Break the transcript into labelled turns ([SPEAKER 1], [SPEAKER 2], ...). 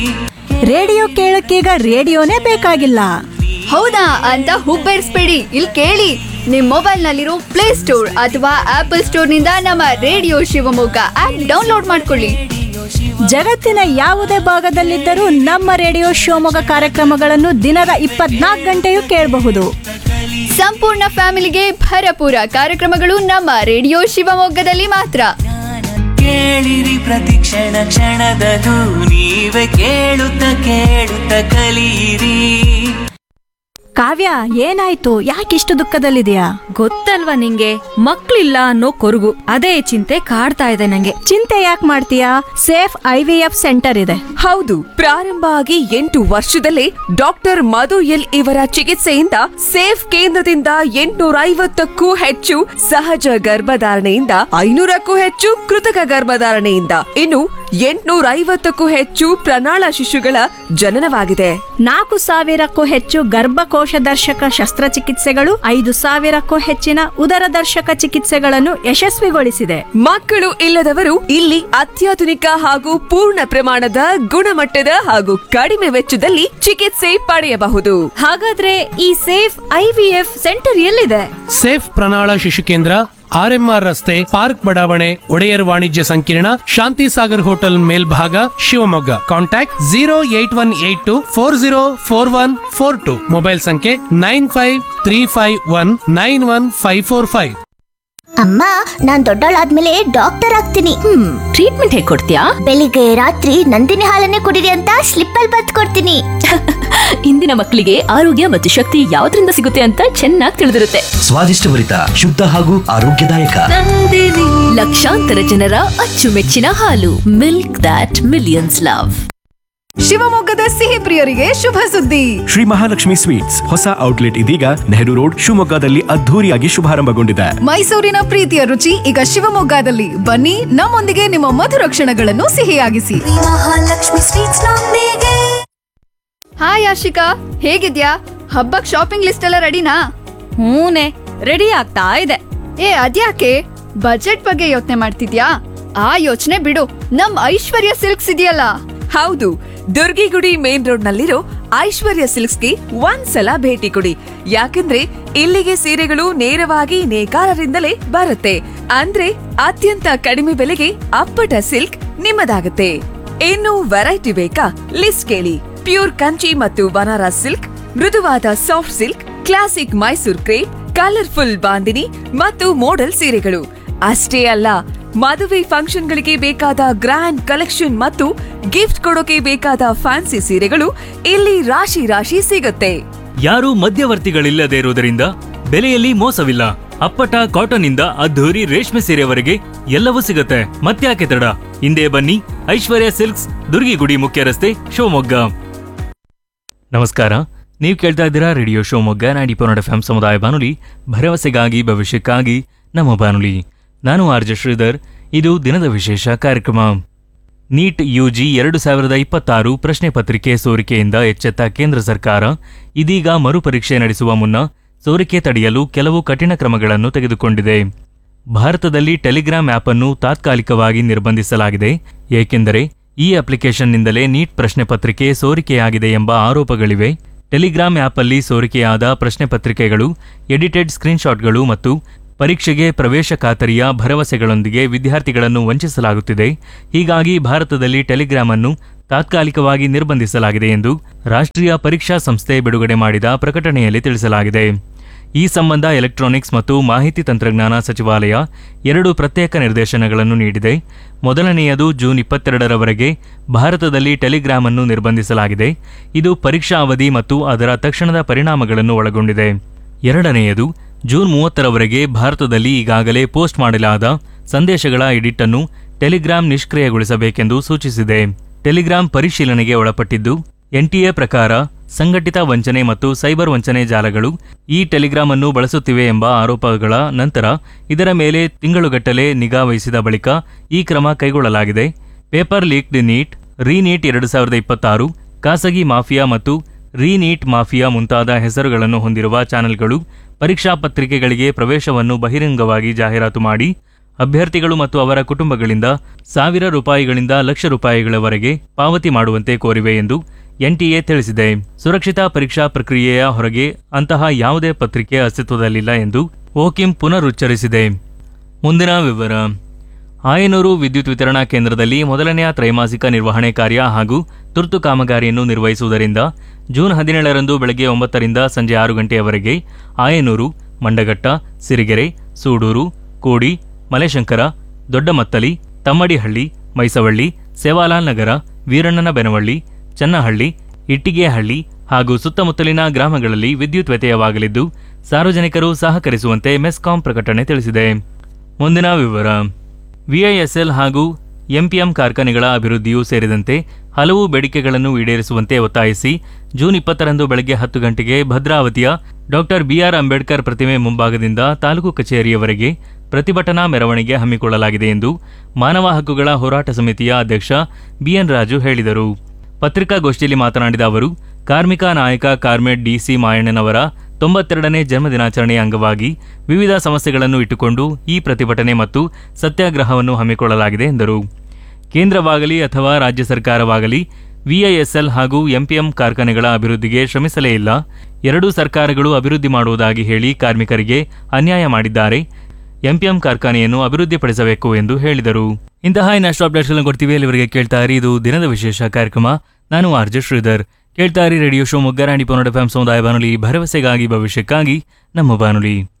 [SPEAKER 1] radio ಕೇಳಕ್ಕೀಗ ರೇಡಿಯೋನೇ ಬೇಕಾಗಿಲ್ಲ
[SPEAKER 2] ಹೌದಾ ಅಂತ ಹುಬ್ಬೇರಿಸ್ಬೇಡಿ ಇಲ್ಲಿ ಕೇಳಿ ನಿಮ್ಮ ಮೊಬೈಲ್ನಲ್ಲಿರೋ ಪ್ಲೇ ಸ್ಟೋರ್ ಅಥವಾ ಆಪಲ್ ಸ್ಟೋರ್ನಿಂದ ನಮ್ಮ ರೇಡಿಯೋ ಶಿವಮೊಗ್ಗ ಆಪ್ ಡೌನ್ಲೋಡ್ ಮಾಡ್ಕೊಳ್ಳಿ
[SPEAKER 1] ಜಗತ್ತಿನ ಯಾವುದೇ ಭಾಗದಲ್ಲಿದ್ದರೂ ನಮ್ಮ ರೇಡಿಯೋ ಶಿವಮೊಗ್ಗ ಕಾರ್ಯಕ್ರಮಗಳನ್ನು ದಿನದ ಇಪ್ಪತ್ನಾಲ್ಕು ಗಂಟೆಯೂ ಕೇಳಬಹುದು
[SPEAKER 2] ಸಂಪೂರ್ಣ ಫ್ಯಾಮಿಲಿಗೆ ಭರಪೂರ ಕಾರ್ಯಕ್ರಮಗಳು ನಮ್ಮ ರೇಡಿಯೋ ಶಿವಮೊಗ್ಗದಲ್ಲಿ ಮಾತ್ರ
[SPEAKER 3] ಕೇಳಿರಿ ಪ್ರತಿ ಕ್ಷಣ ಕ್ಷಣದದು ನೀವೇ ಕೇಳುತ್ತ ಕೇಳುತ್ತ ಕಲಿಯಿರಿ
[SPEAKER 1] ಕಾವ್ಯ ಏನಾಯ್ತು ಯಾಕಿಷ್ಟು ದುಃಖದಲ್ಲಿದೆಯಾ
[SPEAKER 4] ಗೊತ್ತಲ್ವಾ ನಿಂಗೆ ಮಕ್ಳಿಲ್ಲ ಅನ್ನೋ ಕೊರಗು ಅದೇ ಚಿಂತೆ ಕಾಡ್ತಾ ಇದೆ ನಂಗೆ
[SPEAKER 1] ಚಿಂತೆ ಯಾಕೆ ಮಾಡ್ತೀಯಾ safe I V F centre ಇದೆ
[SPEAKER 5] ಹೌದು ಪ್ರಾರಂಭ ಆಗಿ ಎಂಟು ವರ್ಷದಲ್ಲೇ ಡಾಕ್ಟರ್ ಮಧು ಎಲ್ ಇವರ ಚಿಕಿತ್ಸೆಯಿಂದ ಸೇಫ್ ಕೇಂದ್ರದಿಂದ ಎಂಟುನೂರ ಐವತ್ತಕ್ಕೂ ಹೆಚ್ಚು ಸಹಜ ಗರ್ಭಧಾರಣೆಯಿಂದ ಐನೂರಕ್ಕೂ ಹೆಚ್ಚು ಕೃತಕ ಗರ್ಭಧಾರಣೆಯಿಂದ ಇನ್ನು ಎಂಟುನೂರ ಐವತ್ತಕ್ಕೂ ಹೆಚ್ಚು ಪ್ರಣಾಳ ಶಿಶುಗಳ ಜನನವಾಗಿದೆ
[SPEAKER 1] ನಾಲ್ಕು ಸಾವಿರಕ್ಕೂ ಹೆಚ್ಚು ಗರ್ಭಕೋಶ ದರ್ಶಕ ಶಸ್ತ್ರಚಿಕಿತ್ಸೆಗಳು ಐದು ಸಾವಿರಕ್ಕೂ ಹೆಚ್ಚಿನ ಉದರ ದರ್ಶಕ ಚಿಕಿತ್ಸೆಗಳನ್ನು ಯಶಸ್ವಿಗೊಳಿಸಿದೆ
[SPEAKER 5] ಮಕ್ಕಳು ಇಲ್ಲದವರು ಇಲ್ಲಿ ಅತ್ಯಾಧುನಿಕ ಹಾಗೂ ಪೂರ್ಣ ಪ್ರಮಾಣದ ಗುಣಮಟ್ಟದ ಹಾಗೂ ಕಡಿಮೆ ವೆಚ್ಚದಲ್ಲಿ ಚಿಕಿತ್ಸೆ ಪಡೆಯಬಹುದು
[SPEAKER 4] ಹಾಗಾದ್ರೆ ಈ safe I V F centre ಎಲ್ಲಿದೆ
[SPEAKER 6] ಸೇಫ್ ಪ್ರಣಾಳ ಶಿಶು ಕೇಂದ್ರ ಆರ್ಎಂಆರ್ ರಸ್ತೆ ಪಾರ್ಕ್ ಬಡಾವಣೆ ಒಡೆಯರ್ ವಾಣಿಜ್ಯ ಸಂಕೀರ್ಣ ಶಾಂತಿ ಸಾಗರ್ ಹೋಟೆಲ್ ಮೇಲ್ಭಾಗ Shivamogga contact zero eight one eight two four zero four one four two mobile ಸಂಖ್ಯೆ nine five three five one nine one five four five
[SPEAKER 7] ಅಮ್ಮ ನಾನ್ ದೊಡ್ಡವಳಾದ್ಮೇಲೆ ಡಾಕ್ಟರ್ ಆಗ್ತೀನಿ
[SPEAKER 4] ಟ್ರೀಟ್ಮೆಂಟ್ ಹೇಗೆ ಕೊಡ್ತೀಯಾ
[SPEAKER 7] ಬೆಳಿಗ್ಗೆ ರಾತ್ರಿ ನಂದಿನಿ ಹಾಲನ್ನೇ ಕುಡಿರಿ ಅಂತ ಸ್ಲಿಪ್ ಅಲ್ಲಿ ಬತ್ ಕೊಡ್ತೀನಿ
[SPEAKER 4] ಇಂದಿನ ಮಕ್ಕಳಿಗೆ ಆರೋಗ್ಯ ಮತ್ತು ಶಕ್ತಿ ಯಾವ್ದ್ರಿಂದ ಸಿಗುತ್ತೆ ಅಂತ ಚೆನ್ನಾಗಿ ತಿಳಿದಿರುತ್ತೆ
[SPEAKER 8] ಸ್ವಾದಿಷ್ಟಭರಿತ ಶುದ್ಧ ಹಾಗೂ ಆರೋಗ್ಯದಾಯಕ
[SPEAKER 4] ಲಕ್ಷಾಂತರ ಜನರ ಅಚ್ಚುಮೆಚ್ಚಿನ ಹಾಲು ಮಿಲ್ಕ್ ದಾಟ್ ಮಿಲಿಯನ್ಸ್ ಲವ್
[SPEAKER 9] ಶಿವಮೊಗ್ಗದ ಸಿಹಿ ಪ್ರಿಯರಿಗೆ ಶುಭ ಸುದ್ದಿ
[SPEAKER 10] ಶ್ರೀ ಮಹಾಲಕ್ಷ್ಮಿ ಸ್ವೀಟ್ಸ್ ಹೊಸ ಔಟ್ಲೆಟ್ ಇದೀಗ ನೆಹರು ರೋಡ್ ಶಿವಮೊಗ್ಗದಲ್ಲಿ ಅದ್ಧೂರಿಯಾಗಿ ಶುಭಾರಂಭಗೊಂಡಿದೆ
[SPEAKER 9] ಮೈಸೂರಿನ ಪ್ರೀತಿಯ ರುಚಿ ಈಗ ಶಿವಮೊಗ್ಗದಲ್ಲಿ ಬನ್ನಿ ನಮ್ಮೊಂದಿಗೆ ನಿಮ್ಮ ಮಧುರ ಕ್ಷಣಗಳನ್ನು ಸಿಹಿಯಾಗಿಸಿ
[SPEAKER 2] ಹಾಯ್ ಆಶಿಕಾ ಹೇಗಿದ್ಯಾ ಹಬ್ಬಕ್ ಶಾಪಿಂಗ್ ಲಿಸ್ಟ್ ಎಲ್ಲ ರೆಡಿನಾ
[SPEAKER 4] ಹೂನೆ ರೆಡಿ ಆಗ್ತಾ ಇದೆ
[SPEAKER 2] ಏ ಅದ್ಯಾಕೆ ಬಜೆಟ್ ಬಗ್ಗೆ ಯೋಚನೆ ಮಾಡ್ತಿದ್ಯಾ ಆ ಯೋಚನೆ ಬಿಡು ನಮ್ ಐಶ್ವರ್ಯ ಸಿಲ್ಕ್ಸ್ ಇದೆಯಲ್ಲ
[SPEAKER 5] ಹೌದು ದುರ್ಗಿಗುಡಿ ಮೇನ್ ರೋಡ್ ನಲ್ಲಿರೋ ಐಶ್ವರ್ಯ ಸಿಲ್ಕ್ಸ್ಗೆ ಒಂದ್ಸಲ ಭೇಟಿ ಕೊಡಿ ಯಾಕಂದ್ರೆ ಇಲ್ಲಿಗೆ ಸೀರೆಗಳು ನೇರವಾಗಿ ನೇಕಾರರಿಂದಲೇ ಬರುತ್ತೆ ಅಂದ್ರೆ ಅತ್ಯಂತ ಕಡಿಮೆ ಬೆಲೆಗೆ ಅಪ್ಪಟ ಸಿಲ್ಕ್ ನಿಮ್ಮದಾಗುತ್ತೆ ಇನ್ನು ವೆರೈಟಿ ಬೇಕಾ ಲಿಸ್ಟ್ ಕೇಳಿ ಪ್ಯೂರ್ ಕಂಚಿ ಮತ್ತು ಬನಾರಸ್ ಸಿಲ್ಕ್ ಮೃದುವಾದ soft silk classic Mysore crepe colourful bandhini ಮತ್ತು ಮೋಡಲ್ ಸೀರೆಗಳು ಅಷ್ಟೇ ಅಲ್ಲ ಮದುವೆ ಫಂಕ್ಷನ್ಗಳಿಗೆ ಬೇಕಾದ ಗ್ರ್ಯಾಂಡ್ ಕಲೆಕ್ಷನ್ ಮತ್ತು ಗಿಫ್ಟ್ ಕೊಡೋಕೆ ಬೇಕಾದ ಫ್ಯಾನ್ಸಿ ಸೀರೆಗಳು ಇಲ್ಲಿ ರಾಶಿ ರಾಶಿ ಸಿಗುತ್ತೆ
[SPEAKER 11] ಯಾರೂ ಮಧ್ಯವರ್ತಿಗಳಿಲ್ಲದೆ ಇರುವುದರಿಂದ ಬೆಲೆಯಲ್ಲಿ ಮೋಸವಿಲ್ಲ ಅಪ್ಪಟ ಕಾಟನ್ ಇಂದ ಅದ್ಧೂರಿ ರೇಷ್ಮೆ ಸೀರೆವರೆಗೆ ಎಲ್ಲವೂ ಸಿಗುತ್ತೆ ಮತ್ತ್ಯಾಕೆ ತಡ ಹಿಂದೆ ಬನ್ನಿ ಐಶ್ವರ್ಯ ಸಿಲ್ಕ್ಸ್ ದುರ್ಗಿಗುಡಿ ಮುಖ್ಯ ರಸ್ತೆ ಶಿವಮೊಗ್ಗ ನಮಸ್ಕಾರ ನೀವು ಕೇಳ್ತಾ ಇದ್ದೀರಾ ರೇಡಿಯೋ ಶಿವಮೊಗ್ಗ ನಾಡಿ ಪೊನ್ನಡ ಎಫ್ ಸಮುದಾಯ ಬಾನುಲಿ ಭರವಸೆಗಾಗಿ ಭವಿಷ್ಯಕ್ಕಾಗಿ ನಮ್ಮ ಬಾನುಲಿ ನಾನು ಆರ್ ಜೆ ಶ್ರೀಧರ್ ಇದು ದಿನದ ವಿಶೇಷ ಕಾರ್ಯಕ್ರಮ ನೀಟ್ ಯುಜಿ ಎರಡು ಸಾವಿರದ ಇಪ್ಪತ್ತಾರು ಪ್ರಶ್ನೆ ಪತ್ರಿಕೆ ಸೋರಿಕೆಯಿಂದ ಎಚ್ಚೆತ್ತ ಕೇಂದ್ರ ಸರ್ಕಾರ ಇದೀಗ ಮರುಪರೀಕ್ಷೆ ನಡೆಸುವ ಮುನ್ನ ಸೋರಿಕೆ ತಡೆಯಲು ಕೆಲವು ಕಠಿಣ ಕ್ರಮಗಳನ್ನು ತೆಗೆದುಕೊಂಡಿದೆ ಭಾರತದಲ್ಲಿ ಟೆಲಿಗ್ರಾಮ್ ಆಪ್ ಅನ್ನು ತಾತ್ಕಾಲಿಕವಾಗಿ ನಿರ್ಬಂಧಿಸಲಾಗಿದೆ ಏಕೆಂದರೆ ಈ ಅಪ್ಲಿಕೇಶನ್ನಿಂದಲೇ ನೀಟ್ ಪ್ರಶ್ನೆ ಪತ್ರಿಕೆ ಸೋರಿಕೆಯಾಗಿದೆ ಎಂಬ ಆರೋಪಗಳಿವೆ ಟೆಲಿಗ್ರಾಮ್ ಆ್ಯಪಲ್ಲಿ ಸೋರಿಕೆಯಾದ ಪ್ರಶ್ನೆ ಪತ್ರಿಕೆಗಳು ಎಡಿಟೆಡ್ ಸ್ಕ್ರೀನ್ಶಾಟ್ಗಳು ಮತ್ತು ಪರೀಕ್ಷೆಗೆ ಪ್ರವೇಶ ಖಾತರಿಯ ಭರವಸೆಗಳೊಂದಿಗೆ ವಿದ್ಯಾರ್ಥಿಗಳನ್ನು ವಂಚಿಸಲಾಗುತ್ತಿದೆ ಹೀಗಾಗಿ ಭಾರತದಲ್ಲಿ ಟೆಲಿಗ್ರಾಮ್ ಅನ್ನು ತಾತ್ಕಾಲಿಕವಾಗಿ ನಿರ್ಬಂಧಿಸಲಾಗಿದೆ ಎಂದು ರಾಷ್ಟ್ರೀಯ ಪರೀಕ್ಷಾ ಸಂಸ್ಥೆ ಬಿಡುಗಡೆ ಮಾಡಿದ ಪ್ರಕಟಣೆಯಲ್ಲಿ ತಿಳಿಸಲಾಗಿದೆ ಈ ಸಂಬಂಧ ಎಲೆಕ್ಟ್ರಾನಿಕ್ಸ್ ಮತ್ತು ಮಾಹಿತಿ ತಂತ್ರಜ್ಞಾನ ಸಚಿವಾಲಯ ಎರಡು ಪ್ರತ್ಯೇಕ ನಿರ್ದೇಶನಗಳನ್ನು ನೀಡಿದೆ ಮೊದಲನೆಯದು ಜೂನ್ ಇಪ್ಪತ್ತೆರಡರವರೆಗೆ ಭಾರತದಲ್ಲಿ ಟೆಲಿಗ್ರಾಮ್ ಅನ್ನು ನಿರ್ಬಂಧಿಸಲಾಗಿದೆ ಇದು ಪರೀಕ್ಷಾ ಅವಧಿ ಮತ್ತು ಅದರ ತಕ್ಷಣದ ಪರಿಣಾಮಗಳನ್ನು ಒಳಗೊಂಡಿದೆ ಎರಡನೆಯದು ಜೂನ್ ಮೂವತ್ತರವರೆಗೆ ಭಾರತದಲ್ಲಿ ಈಗಾಗಲೇ ಪೋಸ್ಟ್ ಮಾಡಲಾದ ಸಂದೇಶಗಳ ಎಡಿಟ್ ಅನ್ನು ಟೆಲಿಗ್ರಾಮ್ ನಿಷ್ಕ್ರಿಯಗೊಳಿಸಬೇಕೆಂದು ಸೂಚಿಸಿದೆ ಟೆಲಿಗ್ರಾಮ್ ಪರಿಶೀಲನೆಗೆ ಒಳಪಟ್ಟಿದ್ದು ಎನ್ಟಿಎ ಪ್ರಕಾರ ಸಂಘಟಿತ ವಂಚನೆ ಮತ್ತು ಸೈಬರ್ ವಂಚನೆ ಜಾಲಗಳು ಈ ಟೆಲಿಗ್ರಾಮ್ ಅನ್ನು ಬಳಸುತ್ತಿವೆ ಎಂಬ ಆರೋಪಗಳ ನಂತರ ಇದರ ಮೇಲೆ ತಿಂಗಳುಗಟ್ಟಲೆ ನಿಗಾ ವಹಿಸಿದ ಬಳಿಕ ಈ ಕ್ರಮ ಕೈಗೊಳ್ಳಲಾಗಿದೆ ಪೇಪರ್ ಲೀಕ್ಡ್ ನೀಟ್ ರೀನೀಟ್ ಎರಡು ಸಾವಿರದ ಇಪ್ಪತ್ತಾರು ಖಾಸಗಿ ಮಾಫಿಯಾ ಮತ್ತು ರೀನೀಟ್ ಮಾಫಿಯಾ ಮುಂತಾದ ಹೆಸರುಗಳನ್ನು ಹೊಂದಿರುವ ಚಾನೆಲ್ಗಳು ಪರೀಕ್ಷಾ ಪತ್ರಿಕೆಗಳಿಗೆ ಪ್ರವೇಶವನ್ನು ಬಹಿರಂಗವಾಗಿ ಜಾಹೀರಾತು ಮಾಡಿ ಅಭ್ಯರ್ಥಿಗಳು ಮತ್ತು ಅವರ ಕುಟುಂಬಗಳಿಂದ ಸಾವಿರ ರೂಪಾಯಿಗಳಿಂದ ಲಕ್ಷ ರೂಪಾಯಿಗಳವರೆಗೆ ಪಾವತಿ ಮಾಡುವಂತೆ ಕೋರಿವೆ ಎಂದು ಎನ್ಟಿಎ ತಿಳಿಸಿದೆ ಸುರಕ್ಷಿತ ಪರೀಕ್ಷಾ ಪ್ರಕ್ರಿಯೆಯ ಹೊರಗೆ ಅಂತಹ ಯಾವುದೇ ಪತ್ರಿಕೆ ಅಸ್ತಿತ್ವದಲ್ಲಿಲ್ಲ ಎಂದು ಓಕಿಂ ಪುನರುಚ್ಚರಿಸಿದೆ ಮುಂದಿನ ವಿವರ ಆಯನೂರು ವಿದ್ಯುತ್ ವಿತರಣಾ ಕೇಂದ್ರದಲ್ಲಿ ಮೊದಲನೆಯ ತ್ರೈಮಾಸಿಕ ನಿರ್ವಹಣೆ ಕಾರ್ಯ ಹಾಗೂ ತುರ್ತು ಕಾಮಗಾರಿಯನ್ನು ನಿರ್ವಹಿಸುವುದರಿಂದ ಜೂನ್ ಹದಿನೇಳರಂದು ಬೆಳಗ್ಗೆ ಒಂಬತ್ತರಿಂದ ಸಂಜೆ ಆರು ಗಂಟೆಯವರೆಗೆ ಆಯನೂರು ಮಂಡಗಟ್ಟ ಸಿರಿಗೆರೆ ಸೂಡೂರು ಕೋಡಿ ಮಲೆಶಂಕರ ದೊಡ್ಡಮತ್ತಲಿ ತಮ್ಮಡಿಹಳ್ಳಿ ಮೈಸವಳ್ಳಿ ಸೇವಾಲಾಲ್ ನಗರ ವೀರಣ್ಣನ ಬೆನವಳ್ಳಿ ಚನ್ನಹಳ್ಳಿ ಇಟ್ಟಿಗೆಹಳ್ಳಿ ಹಾಗೂ ಸುತ್ತಮುತ್ತಲಿನ ಗ್ರಾಮಗಳಲ್ಲಿ ವಿದ್ಯುತ್ ವ್ಯತ್ಯಯವಾಗಲಿದ್ದು ಸಾರ್ವಜನಿಕರು ಸಹಕರಿಸುವಂತೆ ಮೆಸ್ಕಾಂ ಪ್ರಕಟಣೆ ತಿಳಿಸಿದೆ ಮುಂದಿನ ವಿವರ ವಿಐಎಸ್ಎಲ್ ಹಾಗೂ ಎಂಪಿಎಂ ಕಾರ್ಖಾನೆಗಳ ಅಭಿವೃದ್ಧಿಯೂ ಸೇರಿದಂತೆ ಹಲವು ಬೇಡಿಕೆಗಳನ್ನು ಈಡೇರಿಸುವಂತೆ ಒತ್ತಾಯಿಸಿ ಜೂನ್ ಇಪ್ಪತ್ತರಂದು ಬೆಳಗ್ಗೆ ಹತ್ತು ಗಂಟೆಗೆ ಭದ್ರಾವತಿಯ ಡಾಕ್ಟರ್ ಬಿಆರ್ ಅಂಬೇಡ್ಕರ್ ಪ್ರತಿಮೆ ಮುಂಭಾಗದಿಂದ ತಾಲೂಕು ಕಚೇರಿಯವರೆಗೆ ಪ್ರತಿಭಟನಾ ಮೆರವಣಿಗೆ ಹಮ್ಮಿಕೊಳ್ಳಲಾಗಿದೆ ಎಂದು ಮಾನವ ಹಕ್ಕುಗಳ ಹೋರಾಟ ಸಮಿತಿಯ ಅಧ್ಯಕ್ಷ ಬಿಎನ್ ರಾಜು ಹೇಳಿದರು ಪತ್ರಿಕಾಗೋಷ್ಠಿಯಲ್ಲಿ ಮಾತನಾಡಿದ ಅವರು ಕಾರ್ಮಿಕ ನಾಯಕ ಕಾರ್ಮೆಡ್ ಡಿಸಿ ಮಾಯಣ್ಣನವರ ತೊಂಬತ್ತೆರಡನೇ ಜನ್ಮದಿನಾಚರಣೆಯ ಅಂಗವಾಗಿ ವಿವಿಧ ಸಮಸ್ಯೆಗಳನ್ನು ಇಟ್ಟುಕೊಂಡು ಈ ಪ್ರತಿಭಟನೆ ಮತ್ತು ಸತ್ಯಾಗ್ರಹವನ್ನು ಹಮ್ಮಿಕೊಳ್ಳಲಾಗಿದೆ ಎಂದರು ಕೇಂದ್ರವಾಗಲಿ ಅಥವಾ ರಾಜ್ಯ ಸರ್ಕಾರವಾಗಲಿ ವಿಐಎಸ್ಎಲ್ ಹಾಗೂ ಎಂಪಿಎಂ ಕಾರ್ಖಾನೆಗಳ ಅಭಿವೃದ್ಧಿಗೆ ಶ್ರಮಿಸಲೇ ಇಲ್ಲ ಎರಡೂ ಸರ್ಕಾರಗಳು ಅಭಿವೃದ್ಧಿ ಮಾಡುವುದಾಗಿ ಹೇಳಿ ಕಾರ್ಮಿಕರಿಗೆ ಅನ್ಯಾಯ ಮಾಡಿದ್ದಾರೆ ಎಂಪಿಎಂ ಕಾರ್ಖಾನೆಯನ್ನು ಅಭಿವೃದ್ಧಿಪಡಿಸಬೇಕು ಎಂದು ಹೇಳಿದರು ಇಂತಹ ಇನ್ನಷ್ಟು ಅಪ್ಡೇಟ್ಗಳನ್ನು ಕೊಡ್ತೀವಿ ಅಲ್ಲಿವರೆಗೆ ಕೇಳ್ತಾ ಇರಿ ಇದು ದಿನದ ವಿಶೇಷ ಕಾರ್ಯಕ್ರಮ ನಾನು ಆರ್ ಜೆ ಶ್ರೀಧರ್ ಕೇಳ್ತಾ ಇರಿ ರೇಡಿಯೋ ಶಿವಮೊಗ್ಗ ರಾಣಿ ಪೊನ್ನಡ ಫ್ಯಾಮ್ ಸಮುದಾಯ ಬಾನುಲಿ ಭರವಸೆಗಾಗಿ ಭವಿಷ್ಯಕ್ಕಾಗಿ ನಮ್ಮ ಬಾನುಲಿ